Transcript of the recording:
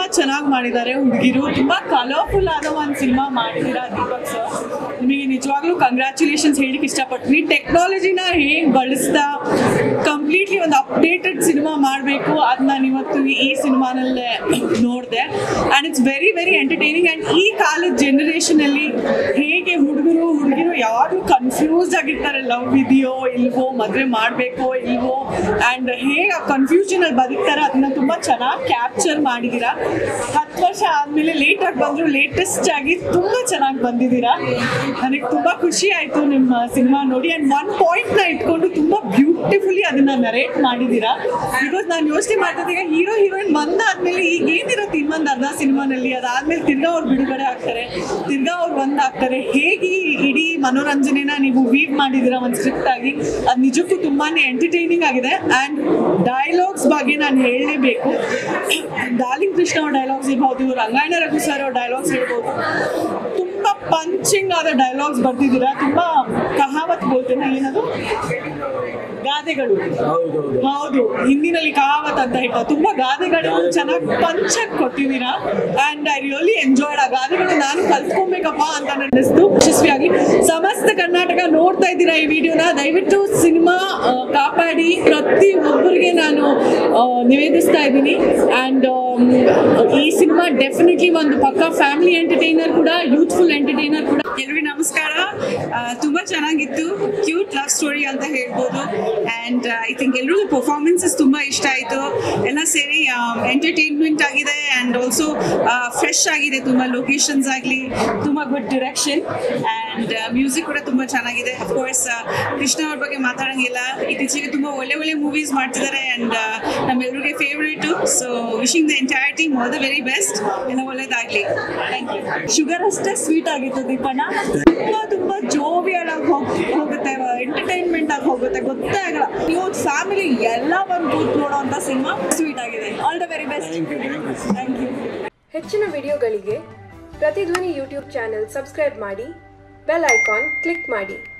ಚೆನ್ನಾಗಿ ಮಾಡಿದ್ದಾರೆ ಹುಡುಗಿರು ತುಂಬಾ ಕಲರ್ಫುಲ್ ಆದ ಒಂದು ಸಿನಿಮಾ ಮಾಡಿದ್ದೀರಾ ದೀಪಕ್ ಸರ್ ನಿಮಗೆ ನಿಜವಾಗ್ಲೂ ಕಂಗ್ರ್ಯಾಚುಲೇಷನ್ಸ್ ಹೇಳಿಕ್ಕೆ ಇಷ್ಟಪಡ್ತೀನಿ ಟೆಕ್ನಾಲಜಿನ ಹೇಗೆ ಬಳಸ್ತಾ ಕಂಪ್ಲೀಟ್ಲಿ ಒಂದು ಅಪ್ಡೇಟೆಡ್ ಸಿನಿಮಾ ಮಾಡಬೇಕು ಅದನ್ನ ನಾನು ಇವತ್ತು ಈ ಸಿನಿಮಾನಲ್ಲೇ ನೋಡಿದೆ and it's very very entertaining and ಈ ಕಾಲದ ಜನರೇಷನಲ್ಲಿ ಹೇಗೆ ಹುಡುಗರು ಹುಡುಗಿರು ಯಾವಾಗಲೂ ಕನ್ಫ್ಯೂಸ್ ಆಗಿರ್ತಾರೆ ಲವ್ ಇದೆಯೋ ಇಲ್ವೋ ಮದುವೆ ಮಾಡಬೇಕೋ ಇಲ್ವೋ ಆ್ಯಂಡ್ ಹೇಗೆ ಆ ಕನ್ಫ್ಯೂಷನಲ್ಲಿ ಬದುಕ್ತಾರೆ ಅದನ್ನ ತುಂಬ ಚೆನ್ನಾಗಿ ಕ್ಯಾಪ್ಚರ್ ಮಾಡಿದ್ದೀರಾ ಹತ್ತು ವರ್ಷ ಆದಮೇಲೆ ಲೇಟಾಗಿ ಬಂದರೂ ಲೇಟೆಸ್ಟ್ ಆಗಿ ತುಂಬ ಚೆನ್ನಾಗಿ ಬಂದಿದ್ದೀರಾ ನನಗೆ ತುಂಬ ಖುಷಿ ಆಯಿತು ನಿಮ್ಮ ಸಿನಿಮಾ ನೋಡಿ ಆ್ಯಂಡ್ ಒನ್ ಪಾಯಿಂಟ್ನ ಇಟ್ಕೊಂಡು ತುಂಬ ಬ್ಯೂಟಿಫುಲಿ ಅದನ್ನ ನರೇಟ್ ಮಾಡಿದ್ದೀರಾ ಬಿಕಾಸ್ ನಾನು ಯೋಚನೆ ಮಾಡ್ತಿದ್ದೆ ಹೀರೋ ಹೀರೋಯಿನ್ ಬಂದಾದ್ಮೇಲೆ ಈಗ ಏನಿರುತ್ತೆ ಇನ್ನೊಂದು ಅರ್ಧ ಸಿನಿಮಾನಲ್ಲಿ ಅದಾದ್ಮೇಲೆ ತಿರ್ಗಾ ಅವ್ರು ಬಿಡುಗಡೆ ಆಗ್ತಾರೆ ತಿರ್ಗಾ ಅವ್ರು ಒಂದಾಗ್ತಾರೆ ಹೇಗೆ ಈ ಇಡೀ ಮನೋರಂಜನೆನ ನೀವು ವೀವ್ ಮಾಡಿದ್ದೀರಾ ಒಂದು ಸ್ಕ್ರಿಪ್ಟ್ ಆಗಿ ಅದು ನಿಜಕ್ಕೂ ತುಂಬಾನೇ ಎಂಟರ್ಟೈನಿಂಗ್ ಆಗಿದೆ ಆ್ಯಂಡ್ ಡೈಲಾಗ್ಸ್ ಬಗ್ಗೆ ನಾನು ಹೇಳಲೇಬೇಕು ಡಾರ್ಲಿಂಗ್ ಕೃಷ್ಣ ಅವ್ರ ಡೈಲಾಗ್ಸ್ ಇರ್ಬೋದು ರಂಗಾಯಣ ರಘು ಸರ್ ಅವ್ರ ಡೈಲಾಗ್ಸ್ ಇರ್ಬೋದು ತುಂಬ ಪಂಚಿಂಗ್ ಆದ ಡೈಲಾಗ್ಸ್ ಬರ್ತಿದ್ದೀರಾ ತುಂಬ ಕಹಾವತ್ ಬೋಲ್ತೇನೆ ಏನದು ಗಾದೆಗಳು ಹೌದು ಹಿಂದಿನಲ್ಲಿ ಕಹಾವತ್ ಅಂತ ಹೇಳ್ತಾರೆ ತುಂಬಾ ಗಾದೆಗಳು ಚೆನ್ನಾಗಿ ಪಂಚಕ್ ಕೊಟ್ಟಿದ್ದೀರಾ ಅಂಡ್ ಐ ರಿಯಲಿ ಎಂಜಾಯ್ಡ್ ಆ ಗಾದೆಗಳು ನಾನು ಕಲ್ತ್ಕೊಬೇಕಪ್ಪ ಅಂತ ಅನ್ನಿಸ್ತು ಯಶಸ್ವಿಯಾಗಿ ಸಮಸ್ತ ಕರ್ನಾಟಕ ನೋಡ್ತಾ ಇದ್ದೀರಾ ಈ ವಿಡಿಯೋನ ದಯವಿಟ್ಟು ಸಿನಿಮಾ ಕಾಪಾಡಿ ಪ್ರತಿ ಒಬ್ಬರಿಗೆ ನಾನು ಆ, ನಿವೇದಿಸ್ತಾ ಇದ್ದೀನಿ ಆ್ಯಂಡ್ ಈ ಸಿನಿಮಾ ಡೆಫಿನೆಟ್ಲಿ ಒಂದು ಪಕ್ಕ ಫ್ಯಾಮಿಲಿ ಎಂಟರ್ಟೈನರ್ ಕೂಡ ಯೂತ್ಫುಲ್ ಎಂಟರ್ಟೈನರ್ ಕೂಡ ಎಲ್ರಿಗೂ ನಮಸ್ಕಾರ ಆ, ತುಂಬಾ ಚೆನ್ನಾಗಿತ್ತು ಕ್ಯೂಟ್ ಲವ್ ಸ್ಟೋರಿ ಅಂತ ಹೇಳ್ಬೋದು ಆ್ಯಂಡ್ ಐ ಥಿಂಕ್ ಎಲ್ರಿಗೂ ಪರ್ಫಾರ್ಮೆನ್ಸಸ್ ತುಂಬಾ ಇಷ್ಟ ಆಯಿತು ಎಲ್ಲ ಸೇರಿ ಎಂಟರ್ಟೈನ್ಮೆಂಟ್ ಆಗಿದೆ ಆ್ಯಂಡ್ ಆಲ್ಸೋ ಫ್ರೆಶ್ ಆಗಿದೆ ತುಂಬ ಲೊಕೇಶನ್ಸ್ ಆಗಲಿ ತುಂಬ ಗುಡ್ ಡಿರೆಕ್ಷನ್ ಆ್ಯಂಡ್ ಮ್ಯೂಸಿಕ್ ಕೂಡ ತುಂಬ ಚೆನ್ನಾಗಿದೆ ಅಫ್ಕೋರ್ಸ್ ಕೃಷ್ಣ ಅವ್ರ ಬಗ್ಗೆ ಮಾತಾಡೋಂಗಿಲ್ಲ ಇತ್ತೀಚೆಗೆ ತುಂಬ ಒಳ್ಳೆ ಒಳ್ಳೆ ಮೂವೀಸ್ ಮಾಡ್ತಿದ್ದಾರೆ ಆ್ಯಂಡ್ ನಮ್ಮೆಲ್ಲರಿಗೆ favourite so wishing the entire team all the very best ಎಲ್ಲ ಒಳ್ಳೇದಾಗಲಿ ಥ್ಯಾಂಕ್ ಯು ಶುಗರ್ ಅಷ್ಟೇ ಸ್ವೀಟ್ ಆಗಿತ್ತು ದೀಪಣ್ಣ ತುಂಬಾ ತುಂಬಾ ಜೋವಿಯಲ್ ಆಗಿ ಹೋಗ್ ಹೋಗುತ್ತೆ ಎಂಟರ್ಟೈನ್ಮೆಂಟ್ ಆಗಿ ಹೋಗುತ್ತೆ ಗೊತ್ತೇ ಆಗಲ್ಲ ನೀವು ಫ್ಯಾಮಿಲಿ ಎಲ್ಲ ಒಂದು ಕೂತ್ ನೋಡೋಂಥ ಸಿನಿಮಾ ಸ್ವೀಟ್ ಆಗಿದೆ all the very best thank you ಹೆಚ್ಚಿನ ವಿಡಿಯೋಗಳಿಗೆ ಪ್ರತಿಧ್ವನಿ ಯೂಟ್ಯೂಬ್ ಚಾನೆಲ್ ಸಬ್ಸ್ಕ್ರೈಬ್ ಮಾಡಿ ಬೆಲ್ ಐಕಾನ್ ಕ್ಲಿಕ್ ಮಾಡಿ